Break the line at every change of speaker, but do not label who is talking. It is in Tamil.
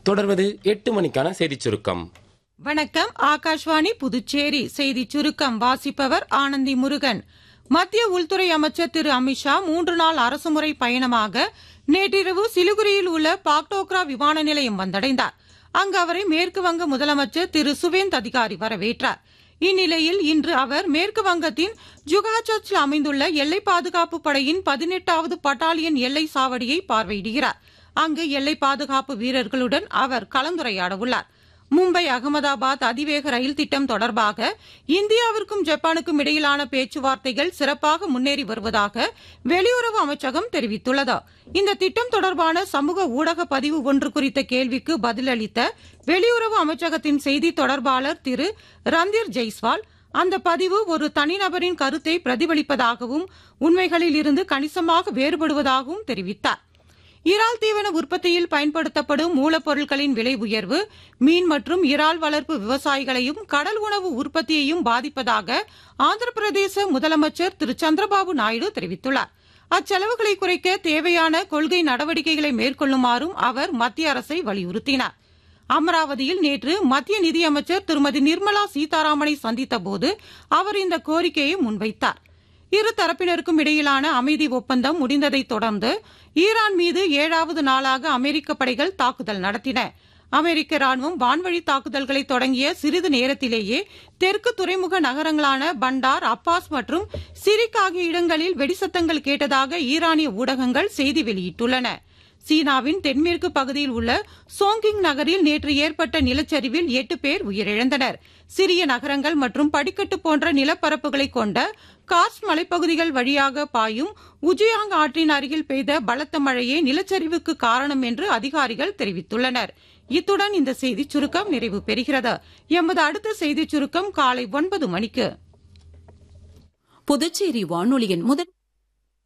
தொடர்வது எட்டு மணிக்கான செய்திச் சுருக்கம்
வணக்கம் ஆகாஷ்வாணி புதுச்சேரி செய்தி சுருக்கம் வாசிப்பவர் ஆனந்தி முருகன் மத்திய உள்துறை அமைச்சர் திரு அமித்ஷா மூன்று நாள் அரசுமுறை பயணமாக நேற்றிரவு சிலிகுரியில் உள்ள பாக்டோக்ரா விமான நிலையம் வந்தடைந்தார் அங்கு அவரை மேற்கு வங்க முதலமைச்சர் திரு சுவேந்த் அதிகாரி வரவேற்றார் இந்நிலையில் இன்று அவர் மேற்கு வங்கத்தின் ஜுகாச்சர்ச்சில் அமைந்துள்ள எல்லை பாதுகாப்பு படையின் பதினெட்டாவது பட்டாலியன் எல்லை சாவடியை பார்வையிடுகிறார் அங்கு எல்லை பாதுகாப்பு வீரர்களுடன் அவர் கலந்துரையாட உள்ளார் மும்பை அகமதாபாத் அதிவேக ரயில் திட்டம் தொடர்பாக இந்தியாவிற்கும் ஜப்பானுக்கும் இடையிலான பேச்சுவார்த்தைகள் சிறப்பாக முன்னேறி வருவதாக வெளியுறவு அமைச்சகம் தெரிவித்துள்ளது இந்த திட்டம் தொடர்பான சமூக ஊடக பதிவு ஒன்று குறித்த கேள்விக்கு பதிலளித்த வெளியுறவு அமைச்சகத்தின் செய்தி தொடர்பாளர் திரு ரந்தீர் ஜெய்ஸ்வால் அந்த பதிவு ஒரு தனிநபரின் கருத்தை பிரதிபலிப்பதாகவும் உண்மைகளில் இருந்து கணிசமாக வேறுபடுவதாகவும் தெரிவித்தார் இறால் தீவன உற்பத்தியில் பயன்படுத்தப்படும் மூலப்பொருட்களின் விலை உயர்வு மீன் மற்றும் இறால் வளர்ப்பு விவசாயிகளையும் கடல் உணவு உற்பத்தியையும் பாதிப்பதாக ஆந்திர பிரதேச முதலமைச்சர் திரு சந்திரபாபு நாயுடு தெரிவித்துள்ளார் அச்செலவுகளை குறைக்க தேவையான கொள்கை நடவடிக்கைகளை மேற்கொள்ளுமாறும் அவர் மத்திய அரசை வலியுறுத்தினார் அமராவதியில் நேற்று மத்திய நிதியமைச்சர் திருமதி நிர்மலா சீதாராமனை சந்தித்தபோது அவர் இந்த கோரிக்கையை முன்வைத்தார் இரு தரப்பினருக்கும் இடையிலான அமைதி ஒப்பந்தம் முடிந்ததைத் தொடர்ந்து ஈரான் மீது ஏழாவது நாளாக அமெரிக்க படைகள் தாக்குதல் நடத்தின அமெரிக்க ராணுவம் வான்வழி தாக்குதல்களை தொடங்கிய சிறிது நேரத்திலேயே தெற்கு துறைமுக நகரங்களான பண்டார் அப்பாஸ் மற்றும் சிரிக் ஆகிய இடங்களில் வெடிசத்தங்கள் கேட்டதாக ஈரானிய ஊடகங்கள் செய்தி வெளியிட்டுள்ளன சீனாவின் தென்மேற்கு பகுதியில் உள்ள சோங்கிங் நகரில் நேற்று ஏற்பட்ட நிலச்சரிவில் எட்டு பேர் உயிரிழந்தனர் சிறிய நகரங்கள் மற்றும் படிக்கட்டு போன்ற நிலப்பரப்புகளை கொண்ட கார்ஸ் மலைப்பகுதிகள் வழியாக பாயும் உஜியாங் ஆற்றின் அருகில் பெய்த பலத்த மழையே நிலச்சரிவுக்கு காரணம் என்று அதிகாரிகள் தெரிவித்துள்ளனர் இத்துடன் இந்த செய்திச் சுருக்கம் நிறைவு பெறுகிறது எமது அடுத்த செய்திச் சுருக்கம் காலை ஒன்பது மணிக்கு
புதுச்சேரி வானொலியின் முதல்